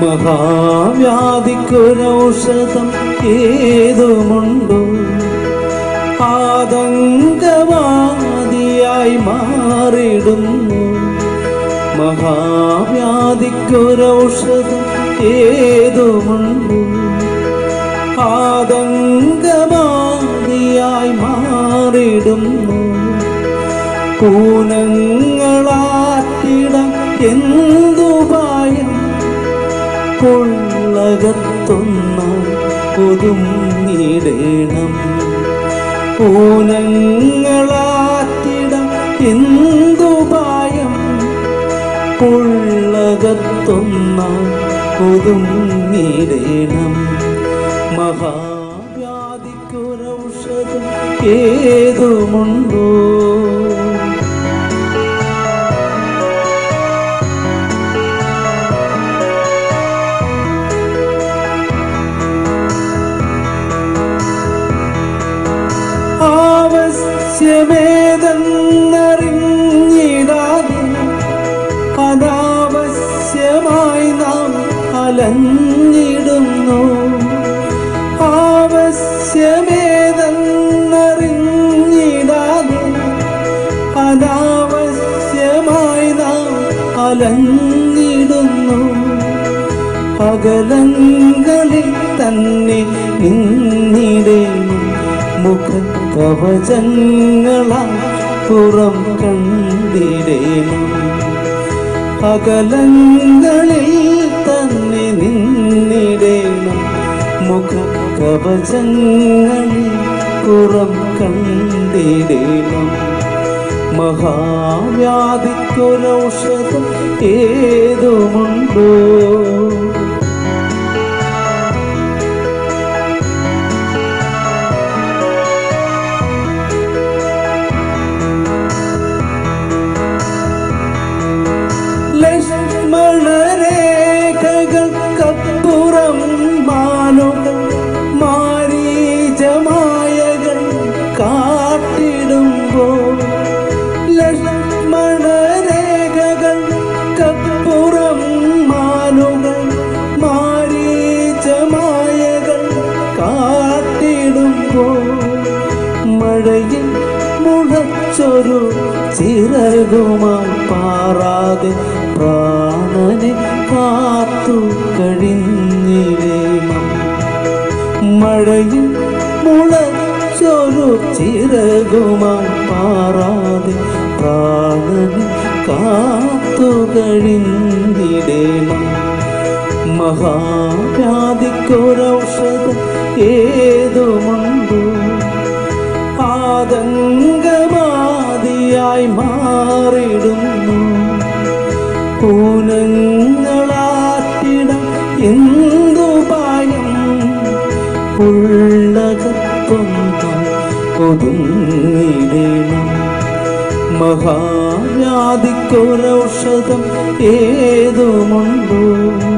മഹാവ്യാധിക്കൊരൗഷധം ഏതുമുണ്ടോ ആതങ്കവാദിയായി മാറിടുന്നു മഹാവ്യാധിക്കൊരൗഷധം ഏതുമുണ്ടോ ആതങ്കവാദിയായി മാറിടുന്നു പൂനങ്ങളാറ്റിട എന്തുപായം കൊള്ളകത്തൊന്ന ഒതുങ്ങിടേണം പൂനങ്ങളാറ്റിട എന്തുപായം കൊള്ളകത്തൊന്ന ഒതുങ്ങിടേണം മഹാവ്യാധിക്കൊരൗഷധം ഏതുമുണ്ടോ ആവശ്യമേതെന്നറിഞ്ഞിടാതെ അനാവശ്യമായി നാം അലഞ്ഞിടുന്നു ആവശ്യമേതെന്നറിഞ്ഞിടാതെ അനാവശ്യമായി നാം അലഞ്ഞിടുന്നു അകലങ്ങളിൽ തന്നെ നിന്നിടേണം മുഖകവചങ്ങളാ പുറം കണ്ടിടേണം അകലങ്ങളിൽ തന്നെ നിന്നിടേണം മുഖകവചങ്ങളിൽ പുറം കണ്ടിടേണം മഹാവ്യാധിക്കൊരൗഷധം ഏതുമുണ്ടോ ലക്ഷ്മണരേഖകൾക്കപ്പുറം മാനുകൾ മാരീചമായകൾ കാട്ടിടുമ്പോൾ ലക്ഷ്മണരേഖകൾക്കപ്പുറം മാനുകൾ മാരീചമായകൾ കാട്ടിടുമ്പോൾ മഴയിൽ മുളച്ചൊരു ചിറകുമായി പാറാതെ പ്രാണനെ കാത്തു കഴിഞ്ഞിടേണം മഴയിൽ മുളച്ചൊരു ചിറകുമായി പാറാതെ പ്രാണനെ കാത്തു കഴിഞ്ഞിടേണം മഹാവ്യാധിക്കൊരൗഷധം ഏതുമുണ്ടോ ആതങ്കവാദിയായി മാറിടുന്നു പൂനങ്ങളാറ്റിടം എന്തുപായം ഉള്ളകത്തൊന്ന ഒതുങ്ങിടേണം മഹാവ്യാധിക്കൊരൗഷധം ഏതുമുണ്ടോ